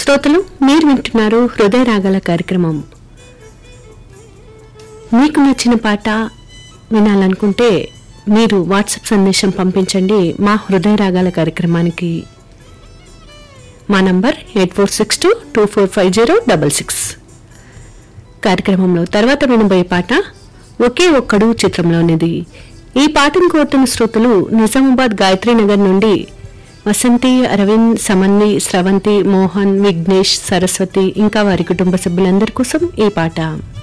శ్రోతలు మీరు వింటున్నారు హృదయ రాగాల కార్యక్రమం మీకు నచ్చిన పాట వినాలనుకుంటే మీరు వాట్సాప్ సందేశం పంపించండి మా హృదయ రాగాల కార్యక్రమానికి మా number eight four six two two four five zero double six కార్యక్రమంలో తర్వాత వినబోయే పాట ఒకే ఒక్కడు చిత్రంలోనిది ఈ పాటను కోరుతున్న శ్రోతలు నిజామాబాద్ గాయత్రి నగర్ నుండి వసంతి అరవింద్ సమన్వి స్రవంతి మోహన్ విఘ్నేష్ సరస్వతి ఇంకా వారి కుటుంబ సభ్యులందరి కోసం ఈ పాట